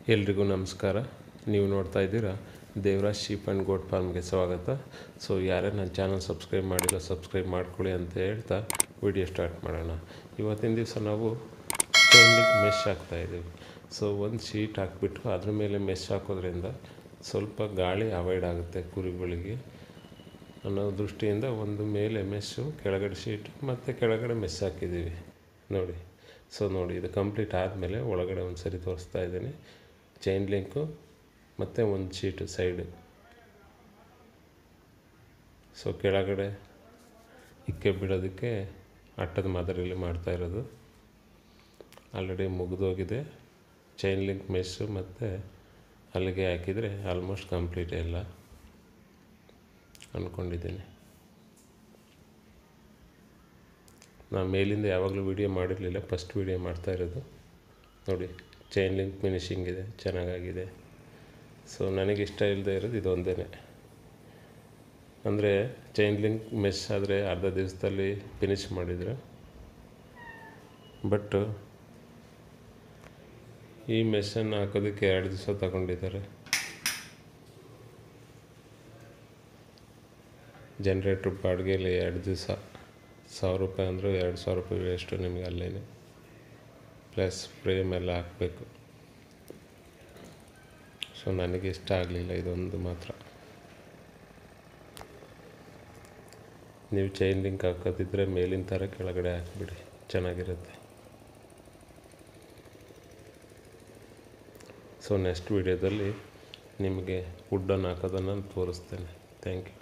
ಎಲ್ರಿಗೂ ನಮಸ್ಕಾರ ನೀವು ನೋಡ್ತಾ ಇದ್ದೀರಾ ದೇವರಾಜ್ ಶೀಪ್ ಆ್ಯಂಡ್ ಗೋಟ್ ಫಾರ್ಮ್ಗೆ ಸ್ವಾಗತ ಸೊ ಯಾರೇ ನನ್ನ ಚಾನಲ್ ಸಬ್ಸ್ಕ್ರೈಬ್ ಮಾಡಿಲ್ಲ ಸಬ್ಸ್ಕ್ರೈಬ್ ಮಾಡ್ಕೊಳ್ಳಿ ಅಂತ ಹೇಳ್ತಾ ವಿಡಿಯೋ ಸ್ಟಾರ್ಟ್ ಮಾಡೋಣ ಇವತ್ತಿನ ದಿವಸ ನಾವು ಚೈನ್ಲಿಂಗ್ ಮೆಶ್ ಹಾಕ್ತಾಯಿದ್ದೀವಿ ಸೊ ಒಂದು ಶೀಟ್ ಹಾಕ್ಬಿಟ್ಟು ಅದ್ರ ಮೇಲೆ ಮೆಶ್ ಹಾಕೋದ್ರಿಂದ ಸ್ವಲ್ಪ ಗಾಳಿ ಅವಾಯ್ಡ್ ಆಗುತ್ತೆ ಕುರಿಗಳಿಗೆ ಅನ್ನೋ ದೃಷ್ಟಿಯಿಂದ ಒಂದು ಮೇಲೆ ಮೆಸ್ಸು ಕೆಳಗಡೆ ಶೀಟ್ ಮತ್ತು ಕೆಳಗಡೆ ಮೆಸ್ ಹಾಕಿದ್ದೀವಿ ನೋಡಿ ಸೊ ನೋಡಿ ಇದು ಕಂಪ್ಲೀಟ್ ಆದಮೇಲೆ ಒಳಗಡೆ ಒಂದು ಸರಿ ತೋರಿಸ್ತಾ ಇದ್ದೀನಿ ಚೈನ್ ಲಿಂಕು ಮತ್ತು ಒಂದು ಶೀಟು ಸೈಡು ಸೊ ಕೆಳಗಡೆ ಇಕ್ಕೆ ಬಿಡೋದಕ್ಕೆ ಅಟ್ಟದ ಮಾದರಿಯಲ್ಲಿ ಮಾಡ್ತಾ ಇರೋದು ಆಲ್ರೆಡಿ ಮುಗಿದೋಗಿದೆ ಚೈನ್ ಲಿಂಕ್ ಮೆಸ್ಸು ಮತ್ತು ಅಲ್ಲಿಗೆ ಹಾಕಿದರೆ ಆಲ್ಮೋಸ್ಟ್ ಕಂಪ್ಲೀಟ್ ಎಲ್ಲ ಅಂದ್ಕೊಂಡಿದ್ದೀನಿ ನಾನು ಮೇಲಿಂದ ಯಾವಾಗಲೂ ವೀಡಿಯೋ ಮಾಡಿರಲಿಲ್ಲ ಫಸ್ಟ್ ವೀಡಿಯೋ ಮಾಡ್ತಾ ಇರೋದು ನೋಡಿ ಚೈನ್ ಲಿಂಕ್ ಫಿನಿಶಿಂಗ್ ಇದೆ ಚೆನ್ನಾಗಾಗಿದೆ ಸೊ ನನಗೆ ಇಷ್ಟ ಇಲ್ಲದೆ ಇರೋದು ಇದೊಂದೇ ಅಂದರೆ ಚೈನ್ ಲಿಂಕ್ ಮೆಶ್ ಆದರೆ ಅರ್ಧ ದಿವಸದಲ್ಲಿ ಫಿನಿಶ್ ಮಾಡಿದರು ಬಟ್ ಈ ಮೆಷನ್ನು ಹಾಕೋದಕ್ಕೆ ಎರಡು ದಿವಸ ತಗೊಂಡಿದ್ದಾರೆ ಜನ್ರೇಟ್ರ್ ಬಾಡಿಗೆಯಲ್ಲಿ ಎರಡು ದಿವಸ ಸಾವಿರ ರೂಪಾಯಿ ಅಂದರೆ ಎರಡು ಸಾವಿರ ರೂಪಾಯಿ ವೇಸ್ಟು ನಿಮಗೆ ಅಲ್ಲೇ ಪ್ಲಸ್ ಫ್ರೇಮ್ ಎಲ್ಲ ಹಾಕಬೇಕು ಸೊ ನನಗೆ ಇಷ್ಟ ಆಗಲಿಲ್ಲ ಇದೊಂದು ಮಾತ್ರ ನೀವು ಚೈನ್ ಲಿಂಕ್ ಹಾಕೋದಿದ್ರೆ ಮೇಲಿನ ಥರ ಕೆಳಗಡೆ ಹಾಕಿಬಿಡಿ ಚೆನ್ನಾಗಿರುತ್ತೆ ಸೊ ನೆಕ್ಸ್ಟ್ ವೀಡಿಯೋದಲ್ಲಿ ನಿಮಗೆ ವುಡ್ಡನ್ನು ಹಾಕೋದನ್ನು ತೋರಿಸ್ತೇನೆ ಥ್ಯಾಂಕ್ ಯು